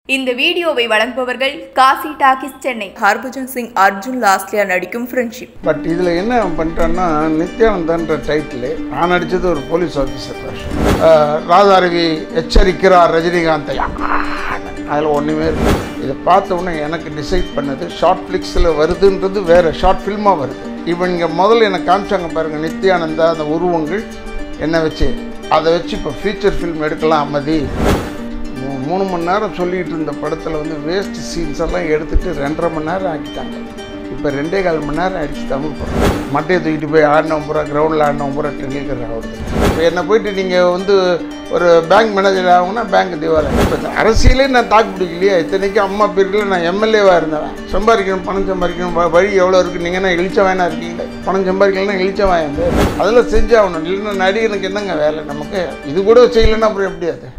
இந்த வீடியோவை வழங்குபவர்கள் காசி டாக்கிஸ் சென்னை ஹர்பஜன் சிங் அர்ஜுன் லாஸ்லியா நடிக்கும் ஃப்ரெண்ட்ஷிப் பட் இதில் என்ன பண்ணிட்டான்னா நித்யானந்தான்ற டைட்டில் நான் நடித்தது ஒரு போலீஸ் ஆஃபீஸர் வேஷம் அஹ், ராதாரவி எச்சரிக்கிறார் ரஜினிகாந்தை அதில் ஒன்றுமே இருக்கு இதை பார்த்த உடனே எனக்கு டிசைட் பண்ணது ஷார்ட் ஃபிளிக்ஸில் வருதுன்றது வேறு ஷார்ட் ஃபில்மாக வருது இவங்க முதல்ல எனக்கு காமிச்சாங்க பாருங்கள் நித்யானந்தா அந்த உருவங்கள் என்ன வச்சு அதை வச்சு இப்போ ஃபீச்சர் ஃபில்ம் எடுக்கலாம் அம்மதி மூ- மூணு மணி நேரம் சொல்லிட்டு இருந்த படத்தில் வந்து வேஸ்ட் சீன்ஸ் எல்லாம் எடுத்துட்டு ரெண்டரை மணி நேரம் ஆக்கிட்டாங்க இப்போ ரெண்டே கால் மணி நேரம் ஆயிடுச்சு தமிழ் படம் மட்டையை தூக்கிட்டு போய் ஆடினவன் பூரா கிரவுண்டில் ஆடினவன் பூரா டெண்டுல்கர் ஆகுது இப்போ என்னை போயிட்டு நீங்கள் வந்து ஒரு பேங்க் மேனேஜர் ஆகுனா பேங்க் திவாலை இப்போ இந்த அரசியலே நான் தாக்கு பிடிக்கலையே இத்தனைக்கும் அம்மா பீரியடில் நான் எம்எல்ஏவாக இருந்தவன் சம்பாதிக்கணும் பணம் சம்பாதிக்கணும் வ- வழி எவ்வளோ இருக்குது நீங்கள் என்ன இழிச்சவாயனா இருக்கீங்களே பணம் சம்பாதிக்கலன்னா இழிச்சவாயன் பேர் அதெல்லாம் செஞ்சாகணும் இல்லைன்னா நடிகனுக்கு என்னங்க வேலை நமக்கு இது கூட செய்யலைன்னா அப்புறம் எப்படி அது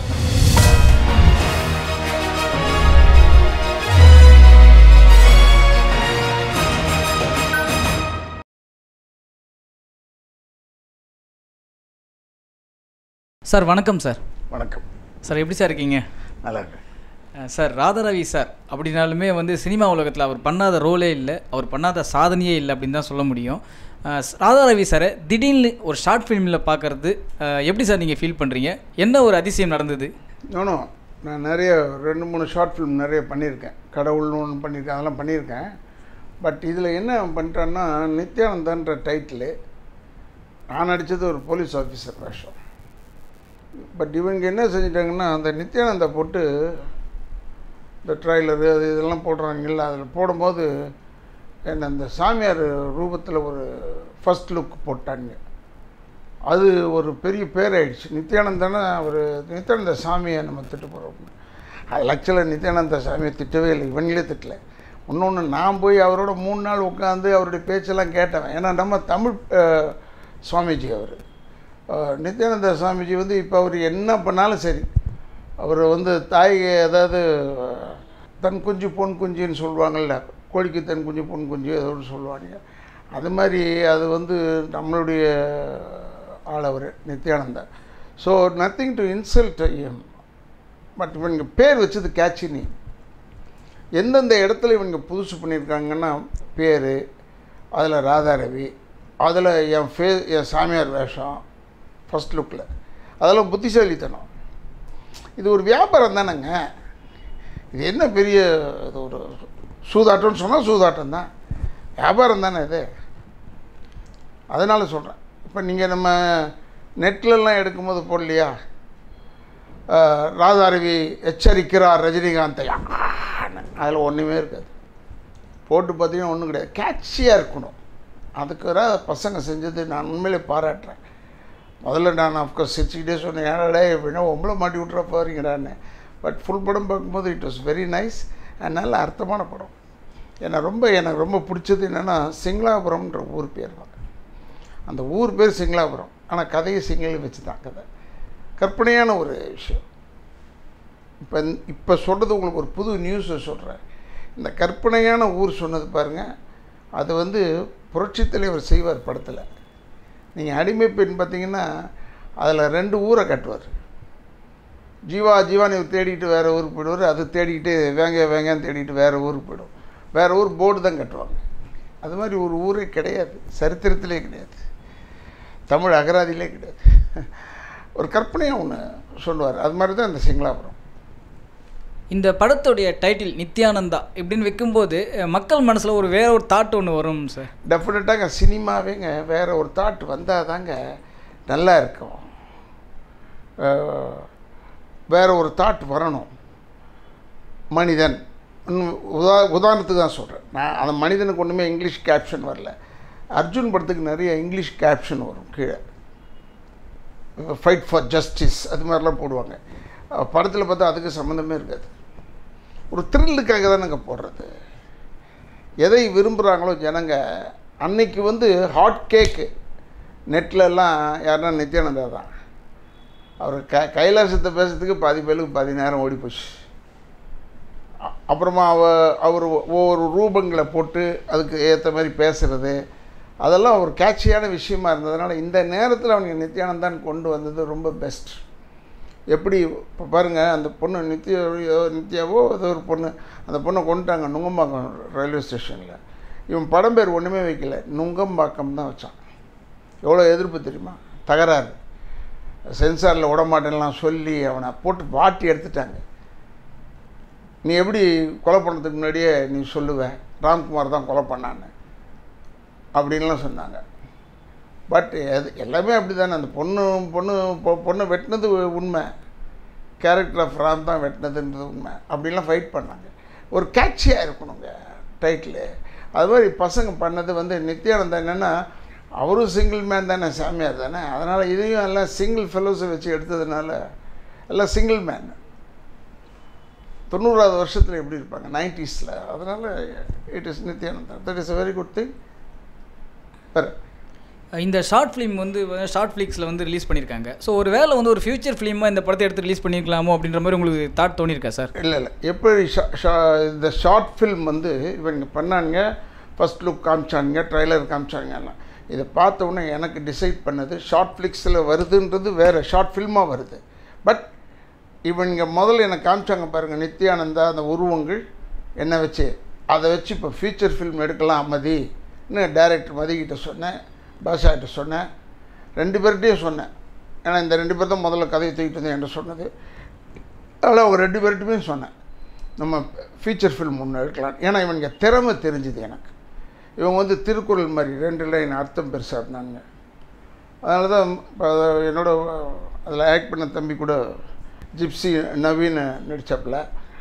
சார் வணக்கம் சார் வணக்கம் சார் எப்படி சார் இருக்கீங்க நல்லா இருக்கு அஹ் சார் ராதாரவி சார் அப்படின்னாலுமே வந்து சினிமா உலகத்தில் அவர் பண்ணாத ரோலே இல்லை அவர் பண்ணாத சாதனையே இல்லை அப்படின்னு தான் சொல்ல முடியும் அஹ் ஸ்- ராதாரவி சாரை திடீர்னு ஒரு ஷார்ட் ஃபிலிமில் பார்க்கறது அஹ் எப்படி சார் நீங்கள் ஃபீல் பண்ணுறீங்க என்ன ஒரு அதிசயம் நடந்தது நானும் நான் நிறைய ரெண்டு மூணு ஷார்ட் ஃபிலிம் நிறைய பண்ணியிருக்கேன் கடவுள்னு ஒன்று பண்ணியிருக்கேன் அதெல்லாம் பண்ணியிருக்கேன் பட் இதில் என்ன பண்ணிட்டேன்னா நித்யானந்தான்ற டைட்டில் நான் நடித்தது ஒரு போலீஸ் ஆஃபீஸர் வேஷம் பட் இவங்க என்ன செஞ்சிட்டாங்கன்னா அந்த நித்யானந்தா போட்டு இந்த ட்ரைலரு அது இதெல்லாம் போடுறாங்கல்ல அதில் போடும்போது என்ன அந்த சாமியார் ரூபத்தில் ஒரு ஃபர்ஸ்ட் லுக் போட்டாங்க அது ஒரு பெரிய பேராயிடுச்சு நித்யானந்தானா ஒரு நித்யானந்த சாமியை நம்ம திட்டு போகிறோம் அது ஆக்சுவலாக நித்யானந்த சாமியை திட்டவே இல்லை இவங்களே திட்டல இன்னொன்று நான் போய் அவரோட மூணு நாள் உட்காந்து அவருடைய பேச்செல்லாம் கேட்டவன் ஏன்னா நம்ம தமிழ் அஹ், சுவாமிஜி அவர் நித்யானந்த சுவாமிஜி வந்து இப்போ அவர் என்ன பண்ணாலும் சரி அவர் வந்து தாய் அதாவது அஹ், தன் குஞ்சு பொன் குஞ்சுன்னு சொல்லுவாங்கள்ல கோழிக்கு தன் குஞ்சு பொன் குஞ்சு ஏதோ ஒன்று சொல்லுவாங்க அது மாதிரி அது வந்து நம்மளுடைய ஆள் அவர் Nithyananda so nothing to insult M but இவங்க பேர் வச்சது கேட்சினி எந்தெந்த இடத்துல இவங்க புதுசு பண்ணியிருக்காங்கன்னா பேர் அதில் ராதாரவி அதில் என் ஃபே என் சாமியார் வேஷம் ஃபஸ்ட் லுக்கில் அதெல்லாம் புத்திசாலித்தனம் இது ஒரு வியாபாரம் தானேங்க இது என்ன பெரிய இது ஒரு சூதாட்டம்னு சொன்னால் சூதாட்டம் தான் வியாபாரம் தானே இது அதனால் சொல்கிறேன் இப்போ நீங்கள் நம்ம நெட்லலாம் எடுக்கும்போது போடலையா அஹ், ராதாரவி எச்சரிக்கிறார் ரஜினிகாந்தை அதில் ஒன்றுமே இருக்காது போட்டு பார்த்தீங்கன்னா ஒன்றும் கிடையாது கேட்சியாக இருக்கணும் அதுக்கு வர பசங்க செஞ்சது நான் உண்மையிலே பாராட்டுறேன் முதல்ல நான் அஃப்கோர்ஸ் சிரிச்சுக்கிட்டே சொன்னேன் ஏன்னாடே எப்படின்னா உங்களை மாட்டி விட்ற போகிறீங்கடான்னு பட் ஃபுல் படம் பார்க்கும்போது it was very nice and நல்ல அர்த்தமான படம் ஏன்னா ரொம்ப எனக்கு ரொம்ப பிடிச்சது என்னென்னா சிங்களாபுரம்ன்ற ஊர் பேர் தான் அந்த ஊர் பேர் சிங்களாபுரம் ஆனால் கதையை சிங்களம் வச்சு தான் கதை கற்பனையான ஒரு விஷயம் இப்போ இப்போ சொல்கிறது உங்களுக்கு ஒரு புது நியூஸை சொல்கிறேன் இந்த கற்பனையான ஊர் சொன்னது பாருங்கள் அது வந்து புரட்சித் தலைவர் செய்வார் படத்தில் நீங்கள் அடிமை பெண் பார்த்தீங்கன்னா அதில் ரெண்டு ஊரை கட்டுவார் ஜீவா ஜீவானி தேடிட்டு வேறு ஊருக்கு போயிடுவார் அது தேடிக்கிட்டு வேங்க வேங்கன்னு தேடிட்டு வேறு ஊருக்கு போயிடும் வேறு ஊர் போர்டு தான் கட்டுவாங்க அது மாதிரி ஒரு ஊரே கிடையாது சரித்திரத்திலே கிடையாது தமிழ் அகராதியிலே கிடையாது ஒரு கற்பனையாக ஒன்று சொல்லுவார் அது மாதிரி தான் இந்த சிங்களாபுரம் இந்த படத்துடைய டைட்டில் நித்யானந்தா இப்படின்னு வைக்கும்போது அஹ் மக்கள் மனசில் ஒரு வேற ஒரு தாட் ஒன்று வரும் சார் டெஃபினட்டாங்க சினிமாவேங்க வேறு ஒரு தாட் வந்தால் தாங்க நல்லா இருக்கும் அஹ், வேற ஒரு தாட் வரணும் மனிதன் இன்னும் உதா உதாரணத்துக்கு தான் சொல்கிறேன் நான் அந்த மனிதனுக்கு ஒன்றுமே இங்கிலீஷ் கேப்ஷன் வரல அர்ஜுன் படத்துக்கு நிறைய இங்கிலீஷ் கேப்ஷன் வரும் கீழே ஃபைட் ஃபார் ஜஸ்டிஸ் அது மாதிரிலாம் போடுவாங்க படத்தில் பார்த்தா அதுக்கு சம்மந்தமே இருக்காது ஒரு த்ரில்லுக்காக தான் நாங்கள் போடுறது எதை விரும்புகிறாங்களோ ஜனங்க அன்னைக்கு வந்து ஹாட் கேக்கு நெட்லலாம் யாருன்னா நித்யானந்தா தான் அவர் க கைலாசத்தை பேசுறதுக்கு பாதி பேருக்கு பாதி நேரம் ஓடி போச்சு அ- அப்புறமா அவ அவர் ஒவ்வொரு ரூபங்களை போட்டு அதுக்கு ஏற்ற மாதிரி பேசுகிறது அதெல்லாம் ஒரு கேட்சியான விஷயமா இருந்ததுனால இந்த நேரத்தில் அவங்க நித்யானந்தான் கொண்டு வந்தது ரொம்ப பெஸ்ட் எப்படி இப்போ பாருங்கள் அந்த பொண்ணு நித்யாவையோ நித்யாவோ ஏதோ ஒரு பொண்ணு அந்த பொண்ணை கொண்டுட்டாங்க நுங்கம்பாக்கம் ரயில்வே ஸ்டேஷனில் இவன் படம் பேர் ஒன்றுமே வைக்கல நுங்கம்பாக்கம் தான் வச்சான் எவ்வளோ எதிர்ப்பு தெரியுமா தகராறு சென்சாரில் விடமாட்டேன்லாம் சொல்லி அவனை போட்டு வாட்டி எடுத்துட்டாங்க நீ எப்படி கொலை பண்ணுறதுக்கு முன்னாடியே நீ சொல்லுவ ராம்குமார் தான் கொலை பண்ணான்னு அப்படின்லாம் சொன்னாங்க பட் அது எல்லாமே அப்படி தானே அந்த பொண்ணு பொண்ணு பொ- பொண்ணை வெட்டினது உண்மை கேரக்டர் ஆஃப் ராம் தான் வெட்டினதுன்றது உண்மை அப்படின்லாம் ஃபைட் பண்ணாங்க ஒரு கேட்சியாக இருக்கணுங்க டைட்டிலு அது மாதிரி பசங்க பண்ணது வந்து நித்யானந்தா என்னென்னா அவரும் சிங்கிள் மேன் தானே சாமியார் தானே அதனால் இதையும் எல்லாம் சிங்கிள் ஃபெலோஸை வச்சு எடுத்ததுனால எல்லாம் சிங்கிள் மேன் தொண்ணூறாவது வருஷத்தில் எப்படி இருப்பாங்க நைன்டிஸில் அதனால் it is Nithyananda that is a very good thing வேறு இந்த ஷார்ட் ஃபிலிம் வந்து ஷார்ட் ஃபிளிக்ஸில் வந்து ரிலீஸ் பண்ணியிருக்காங்க ஸோ ஒரு வேளை வந்து ஒரு ஃபியூச்சர் ஃபிலிமாக இந்த படத்தை எடுத்து ரிலீஸ் பண்ணியிருக்கலாமோ அப்படின்ற மாதிரி உங்களுக்கு தாட் தோணியிருக்கா சார் இல்லை இல்லை எப்படி ஷா- ஷா- இந்த ஷார்ட் ஃபில்ம் வந்து இவங்க பண்ணானுங்க ஃபர்ஸ்ட் லுக் காமிச்சானுங்க ட்ரைலர் காமிச்சானுங்க எல்லாம் இதை பார்த்த உடனே எனக்கு டிசைட் பண்ணது ஷார்ட் ஃப்ளிக்ஸில் வருதுன்றது வேறு ஷார்ட் ஃபில்மாக வருது பட் இவங்க முதல்ல எனக்கு காமிச்சாங்க பாருங்கள் நித்யானந்தா அந்த உருவங்கள் என்ன வச்சு அதை வச்சு இப்போ ஃபீச்சர் ஃபில்ம் எடுக்கலாம் மதின்னு டைரக்டர் மதிக்கிட்ட சொன்னேன் பாஷா கிட்ட சொன்னேன் ரெண்டு பேர்கிட்டையும் சொன்னேன் ஏன்னா இந்த ரெண்டு பேர் தான் முதல்ல கதையை தூக்கிட்டு வந்து என்கிட்ட சொன்னது அதனால் அவங்க ரெண்டு பேர்கிட்டையுமே சொன்னேன் நம்ம ஃபீச்சர் ஃபில்ம் ஒன்று எடுக்கலாம் ஏன்னா இவனுங்க திறமை தெரிஞ்சுது எனக்கு இவங்க வந்து திருக்குறள் மாதிரி ரெண்டு லைன் அர்த்தம் பெருசாக இருந்தாங்க அதனால தான் இப்ப அத என்னோட அதில் ஆக்ட் பண்ண தம்பி கூட ஜிப்சி நவீன் நடித்தாப்புல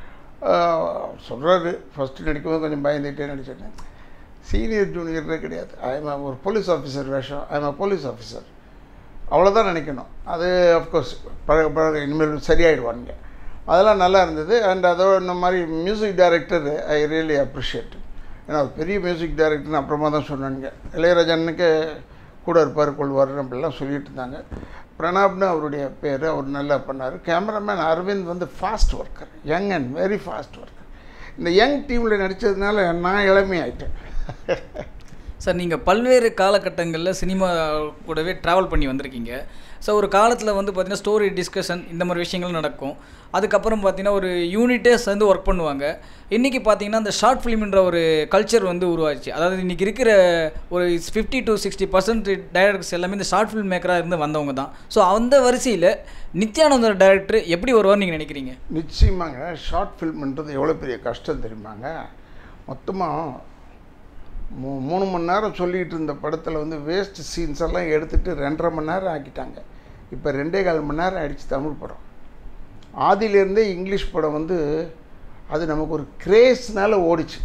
சொல்கிறாரு ஃபஸ்ட்டு நடிக்கும்போது கொஞ்சம் பயந்துகிட்டே நடிச்சிட்டேன் சீனியர் ஜூனியர்னே கிடையாது ஐஎம் ஒரு போலீஸ் ஆஃபீஸர் வேஷம் ஐஎம் அ போலீஸ் ஆஃபீஸர் அவ்வளோதான் நினைக்கணும் அது அஃப்கோர்ஸ் பழக பழக இனிமேல் சரியாயிடுவானுங்க அதெல்லாம் நல்லா இருந்தது அண்ட் அதோட இந்த மாதிரி music director I really appreciate ஏன்னா அவர் பெரிய மியூசிக் டைரக்டர்னு அப்புறமா தான் சொன்னானுங்க இளையராஜனுக்கு கூட இருப்பார் கொள்வார் அப்படிலாம் சொல்லிட்டு இருந்தாங்க பிரணாப்னு அவருடைய பேர் அவர் நல்லா பண்ணார் கேமராமேன் அரவிந்த் வந்து fast worker young and very fast worker இந்த யங் டீமில் நடித்ததுனால நான் இளமையாயிட்டேன் சார் நீங்கள் பல்வேறு காலகட்டங்களில் சினிமா கூடவே ட்ராவல் பண்ணி வந்திருக்கீங்க ஸோ ஒரு காலத்தில் வந்து பார்த்தீங்கன்னா ஸ்டோரி டிஸ்கஷன் இந்த மாதிரி விஷயங்கள் நடக்கும் அதுக்கப்புறம் பார்த்தீங்கன்னா ஒரு யூனிட்டே சேர்ந்து ஒர்க் பண்ணுவாங்க இன்றைக்கி பார்த்தீங்கன்னா அந்த ஷார்ட் ஃபிலிம்ன்ற ஒரு கல்ச்சர் வந்து உருவாச்சு அதாவது இன்றைக்கி இருக்கிற ஒரு fifty to sixty percent directors எல்லாமே இந்த ஷார்ட் ஃபிலிம் மேக்கராக இருந்து வந்தவங்க தான் ஸோ அந்த வரிசையில் நித்யானந்த டைரக்டர் எப்படி வருவார்னு நீங்கள் நினைக்கிறீங்க நிச்சயமாங்க ஷார்ட் ஃபில்ம்ன்றது எவ்வளோ பெரிய கஷ்டம் தெரியுமாங்க மொத்தமாக மூ மூணு மணி நேரம் சொல்லிகிட்டு இருந்த படத்தில் வந்து வேஸ்ட் சீன்ஸ் எல்லாம் எடுத்துகிட்டு ரெண்டரை மணி நேரம் ஆக்கிட்டாங்க இப்போ ரெண்டே கால் மணி நேரம் ஆயிடுச்சு தமிழ் படம் ஆதியிலேருந்தே இங்கிலீஷ் படம் வந்து அது நமக்கு ஒரு கிரேஸ்னால ஓடிச்சு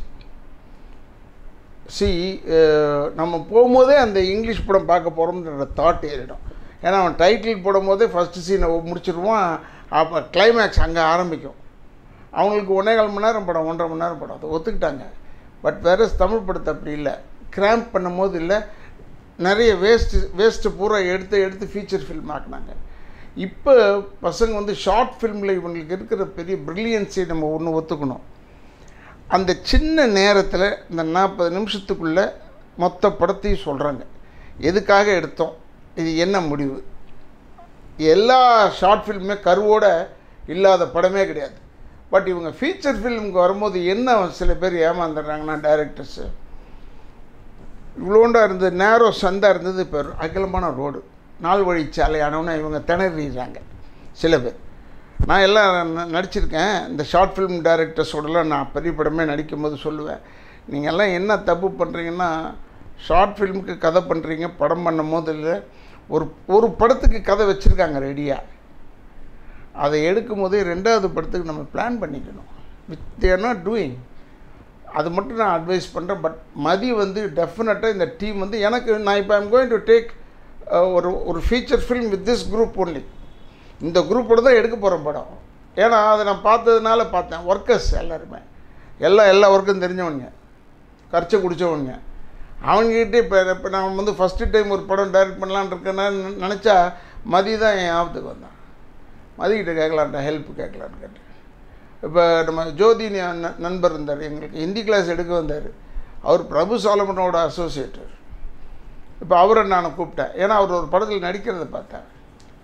சி நம்ம போகும்போதே அந்த இங்கிலீஷ் படம் பார்க்க போகிறோம்ன்ற தாட் ஏறிடும் ஏன்னா அவன் டைட்டில் போடும்போதே ஃபஸ்ட்டு சீனை முடிச்சிருவான் அப்போ கிளைமேக்ஸ் அங்கே ஆரம்பிக்கும் அவங்களுக்கு ஒன்றே கால் மணி நேரம் படம் ஒன்றரை மணி நேரம் படம் அதை ஒத்துக்கிட்டாங்க பட் வேற தமிழ் படத்தை அப்படி இல்லை கிராம்ப் பண்ணும்போது இல்லை நிறைய வேஸ்ட்டு வேஸ்ட்டு பூரா எடுத்து எடுத்து ஃபீச்சர் ஃபில்ம் ஆக்குனாங்க இப்போ பசங்க வந்து ஷார்ட் ஃபில்மில் இவங்களுக்கு இருக்கிற பெரிய ப்ரில்லியன்ஸை நம்ம ஒன்று ஒத்துக்கணும் அந்த சின்ன நேரத்தில் இந்த நாற்பது நிமிஷத்துக்குள்ளே மொத்த படத்தையும் சொல்கிறாங்க எதுக்காக எடுத்தோம் இது என்ன முடிவு எல்லா ஷார்ட் ஃபில்முமே கருவோட இல்லாத படமே கிடையாது பட் இவங்க ஃபீச்சர் ஃபில்முக்கு வரும்போது என்ன சில பேர் ஏமாந்துடுறாங்கன்னா டைரக்டர்ஸு இவ்வளோண்டா இருந்தது நேரோ சந்தா இருந்தது இப்போ அகலமான ரோடு நால் வழிச்சாலை ஆனவுடனே இவங்க திணறிடுறாங்க சில பேர் நான் எல்லாம் ந- நடிச்சிருக்கேன் இந்த ஷார்ட் ஃபிலிம் டைரக்டர்ஸோடலாம் நான் பெரிய படமே நடிக்கும்போது சொல்லுவேன் நீங்கள் எல்லாம் என்ன தப்பு பண்ணுறீங்கன்னா ஷார்ட் ஃபிலிமுக்கு கதை பண்ணுறீங்க படம் பண்ணும் போது இல்லை ஒரு ஒரு படத்துக்கு கதை வச்சுருக்காங்க ரெடியாக அதை எடுக்கும் போதே ரெண்டாவது படத்துக்கு நம்ம பிளான் பண்ணிக்கணும் வித் தேர் நாட் டூயிங் அது மட்டும் நான் அட்வைஸ் பண்ணுறேன் பட் மதி வந்து டெஃபினட்டாக இந்த டீம் வந்து எனக்கு நான் இப்போ ஐம் கோயிங் டு டேக் ஒரு ஒரு feature film with this group only இந்த குரூப்போட தான் எடுக்க போகிறேன் படம் ஏன்னா அதை நான் பார்த்ததுனால பார்த்தேன் ஒர்க்கர்ஸ் எல்லாருமே எல்லா எல்லா ஒர்க்கும் தெரிஞ்சவனுங்க கரைச்சி குடித்தவனுங்க அவங்ககிட்ட இப்போ இப்போ நான் வந்து ஃபஸ்ட்டு டைம் ஒரு படம் டைரக்ட் பண்ணலான்னு இருக்கேன்னா நினச்சா மதி தான் என் ஆபத்துக்கு வந்தான் மதிக்கிட்ட கேட்கலான்டா ஹெல்ப் கேட்கலான்னு கேட்டேன் இப்போ நம்ம ஜோதி ந- நண்பர் இருந்தார் எங்களுக்கு ஹிந்தி கிளாஸ் எடுக்க வந்தார் அவர் பிரபு சாலமனோட அசோசியேட்டர் இப்போ அவரை நான் கூப்பிட்டேன் ஏன்னா அவர் ஒரு படத்தில் நடிக்கிறத பார்த்தேன்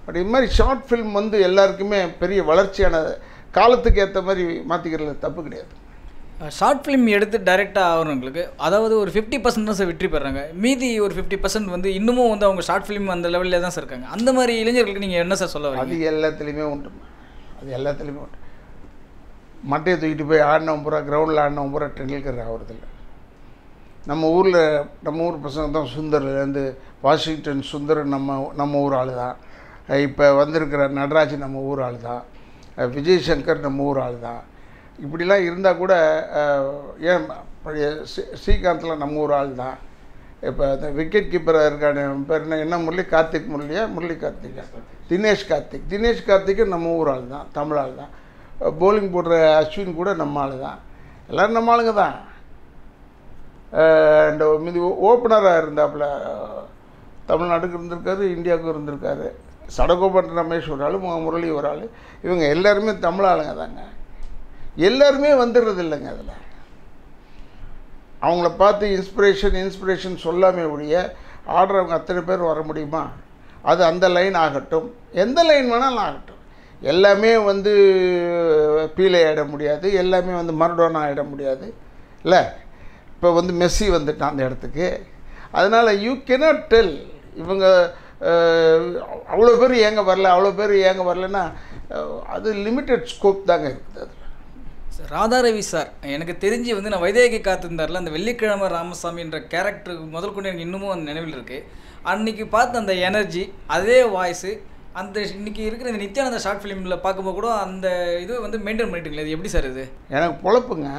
பட் இது மாதிரி ஷார்ட் ஃபிலிம் வந்து எல்லாருக்குமே பெரிய வளர்ச்சியான காலத்துக்கு ஏற்ற மாதிரி மாற்றிக்கிறதுல தப்பு கிடையாது ஷார்ட் ஃபிலிம் எடுத்து டைரெக்டாக ஆகிறவங்களுக்கு அதாவது ஒரு ஃபிஃப்டி பர்சன்ட் தான் சார் வெற்றி பெறாங்க மீதி ஒரு ஃபிஃப்டி பர்சன்ட் வந்து இன்னமும் வந்து அவங்க ஷார்ட் ஃபிலிம் அந்த லெவலில் தான் சார் இருக்காங்க அந்த மாதிரி இளைஞர்களுக்கு நீங்கள் என்ன சார் சொல்ல அது வரீங்க எல்லாத்துலேயுமே உண்டு அது எல்லாத்துலேயுமே உண்டு மட்டையை தூக்கிட்டு போய் ஆடினவன் பூரா கிரவுண்டில் ஆடினவன் பூரா டெண்டுல்கர் ஆகிறதில்ல நம்ம ஊரில் நம்ம ஊர் பசங்க தான் சுந்தர்லேருந்து வாஷிங்டன் சுந்தர் நம்ம நம்ம ஊர் ஆள் தான் இப்போ வந்திருக்கிற நடராஜ் நம்ம ஊர் ஆள் தான் அஹ் விஜய் சங்கர் நம்ம ஊர் ஆள் தான் இப்படிலாம் இருந்தால் கூட அஹ், ஏன் பழைய ஸ்ரீ ஸ்ரீகாந்த்லாம் நம்ம ஊர் ஆள் தான் இப்போ அந்த விக்கெட் கீப்பராக இருக்கான பேர் என்ன என்ன முரளி கார்த்திக் முரளியா முரளி கார்த்திகா தினேஷ் கார்த்திக் தினேஷ் கார்த்திக்கும் நம்ம ஊர் ஆள் தான் தமிழ் ஆள் தான் போலிங் போடுற அஸ்வின் கூட நம்ம ஆள் தான் எல்லோரும் நம்ம ஆளுங்க தான் அண்ட் மீதி ஓப்பனராக இருந்தாப்புல தமிழ்நாட்டுக்கு இருந்திருக்காரு இந்தியாவுக்கு இருந்திருக்காரு சடகோபன் ரமேஷ் ஒரு ஆள் மு- முரளி ஒரு ஆள் இவங்க எல்லாருமே தமிழ் ஆளுங்க தாங்க எல்லாருமே வந்துடுறது இல்லைங்க அதில் அவங்கள பார்த்து இன்ஸ்பிரேஷன் இன்ஸ்பிரேஷன் சொல்லாமே ஒழிய ஆடுறவங்க அத்தனை பேர் வர முடியுமா அது அந்த லைன் ஆகட்டும் எந்த லைன் வேணாலும் ஆகட்டும் எல்லாமே வந்து பீலே ஆயிட முடியாது எல்லாமே வந்து மரடோனா ஆயிட முடியாது இல்லை இப்போ வந்து மெஸ்ஸி வந்துட்டான் அந்த இடத்துக்கு அதனால் யூ cannot டெல் இவங்க அஹ், அவ்வளோ பேர் ஏங்க வரல அவ்வளோ பேர் ஏங்க வரலன்னா அஹ், அது லிமிட்டட் ஸ்கோப் தாங்க இருக்குது அதில் சார், ராதா ரவி சார் எனக்கு தெரிஞ்சு வந்து நான் வைதேகி காத்திருந்தார்ல அந்த வெள்ளிக்கிழமை ராமசாமின்ற கேரக்டர் முதல் கொண்டு எனக்கு இன்னமும் அந்த நினைவில் இருக்குது அன்னைக்கு பார்த்த அந்த எனர்ஜி அதே வாய்ஸு அந்த இன்னைக்கு இருக்கிற இந்த நித்யானந்த ஷார்ட் ஃபிலிமில் பார்க்கும்போது கூட அந்த இது வந்து மெயின்டைன் பண்ணிட்டீங்களா இது எப்படி சார் இது எனக்கு பொழப்புங்க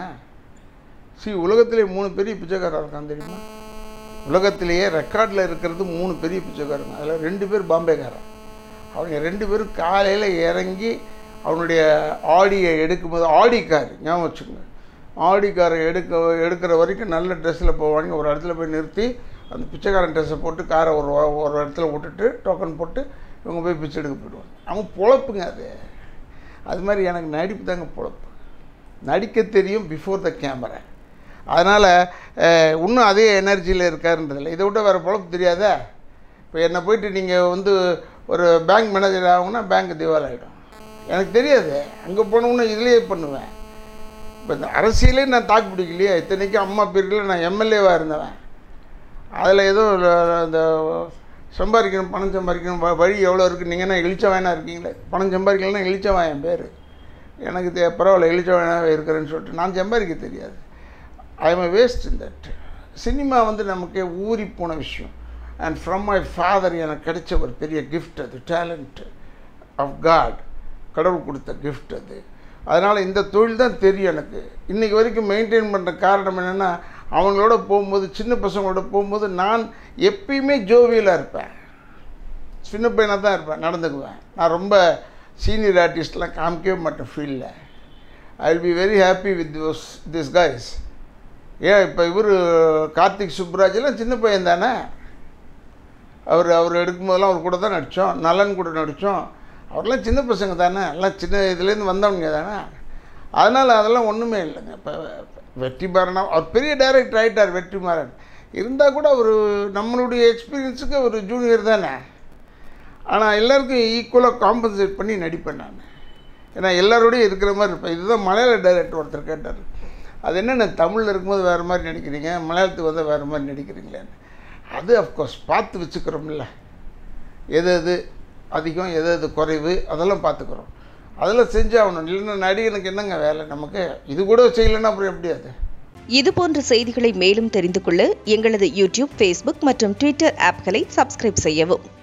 சி உலகத்திலே மூணு பெரிய பிச்சைக்காரர் இருக்கான் தெரியுமா உலகத்திலேயே ரெக்கார்டில் இருக்கிறது மூணு பெரிய பிச்சைக்காரங்க அதில் ரெண்டு பேர் பாம்பேக்காரன் அவங்க ரெண்டு பேரும் காலையில் இறங்கி அவனுடைய ஆடியை எடுக்கும்போது ஆடி கார் ஞாபகம் வச்சுக்கோங்க ஆடி காரை எடுக்க எடுக்கிற வரைக்கும் நல்ல ட்ரெஸ்ஸில் போவாங்க ஒரு இடத்துல போய் நிறுத்தி அந்த பிச்சைக்காரன் ட்ரெஸ்ஸை போட்டு காரை ஒரு ஒரு இடத்துல விட்டுட்டு டோக்கன் போட்டு இவங்க போய் பிச்சை எடுக்க போயிடுவாங்க அவங்க பொழப்புங்க அது அது மாதிரி எனக்கு நடிப்பு தாங்க பொழப்பு நடிக்க தெரியும் பிஃபோர் த கேமரா அதனால் இன்னும் அதே எனர்ஜியில் இருக்காருன்றதில்ல இதை விட்டு வேறு பொழப்பு தெரியாதா இப்போ என்னை போயிட்டு நீங்கள் வந்து ஒரு பேங்க் மேனேஜர் ஆகுங்கன்னா பேங்க் திவால் ஆகிடும் எனக்கு தெரியாது அங்கே போனோம்னா இதுலேயே பண்ணுவேன் இப்போ இந்த அரசியலே நான் தாக்கு பிடிக்கலையே இத்தனைக்கும் அம்மா பீரியடில் நான் எம்எல்ஏவாக இருந்தவன் அதில் ஏதோ ல- இந்த சம்பாதிக்கணும் பணம் சம்பாதிக்கணும் வ- வழி எவ்வளோ இருக்குது நீங்கள் என்ன இழிச்சவாயனாக இருக்கீங்களே பணம் சம்பாதிக்கலன்னா இழிச்சவான் என் பேர் எனக்கு தே பரவாயில்ல இழிச்சவாயனாகவே இருக்கிறேன்னு சொல்லிட்டு நான் சம்பாதிக்க தெரியாது I am waste in that cinema வந்து நமக்கு ஊறி போன விஷயம் அண்ட் ஃப்ரம் மை ஃபாதர் எனக்கு கிடைச்ச ஒரு பெரிய கிஃப்ட் அது டேலண்ட் ஆஃப் காட் கடவுள் கொடுத்த கிஃப்ட் அது அதனால் இந்த தொழில் தான் தெரியும் எனக்கு இன்றைக்கி வரைக்கும் மெயின்டைன் பண்ணுற காரணம் என்னென்னா அவங்களோட போகும்போது சின்ன பசங்களோட போகும்போது நான் எப்பயுமே ஜோவியலாக இருப்பேன் சின்ன பையனாக தான் இருப்பேன் நடந்துக்குவேன் நான் ரொம்ப சீனியர் ஆர்டிஸ்ட்லாம் காமிக்கவே மாட்டேன் ஃபீல்டில் I will be very happy with this this guys ஏன் இப்போ இவர் கார்த்திக் சுப்ராஜ் எல்லாம் சின்ன பையன் தானே அவர் அவர் எடுக்கும்போதெல்லாம் அவர் கூட தான் நடித்தோம் நலன் கூட நடித்தோம் அவர்லாம் சின்ன பசங்க தானே எல்லாம் சின்ன இதுலேருந்து வந்தவங்க தானே அதனால் அதெல்லாம் ஒன்றுமே இல்லைங்க இப்போ வெற்றிமாறனா அவர் பெரிய டைரக்டர் ஆகிட்டார் வெற்றிமாறன் இருந்தால் கூட அவர் நம்மளுடைய எக்ஸ்பீரியன்ஸுக்கு ஒரு ஜூனியர் தானே ஆனால் எல்லாருக்கும் ஈக்குவலாக காம்பன்சேட் பண்ணி நடிப்பேன் நான் ஏன்னா எல்லாரோடையும் இருக்கிற மாதிரி இருப்பேன் இதுதான் மலையாள டைரக்டர் ஒருத்தர் கேட்டார் அது என்னென்ன தமிழில் இருக்கும்போது வேறு மாதிரி நடிக்கிறீங்க மலையாளத்துக்கு வந்தால் வேறு மாதிரி நடிக்கிறீங்களேன்னு அது அஃப்கோர்ஸ் பார்த்து வச்சுக்கிறோம்ல எது எது அதிகம் எது எது குறைவு அதெல்லாம் பார்த்துக்குறோம் அதெல்லாம் செஞ்சாகணும் இல்லைன்னா நடிகனுக்கு என்னங்க வேலை நமக்கு இது கூட செய்யலைன்னா அப்புறம் எப்படி அது இது போன்ற செய்திகளை மேலும் தெரிந்து கொள்ள எங்களது யூடியூப் ஃபேஸ்புக் மற்றும் ட்விட்டர் ஆப்களை சப்ஸ்கிரைப் செய்யவும்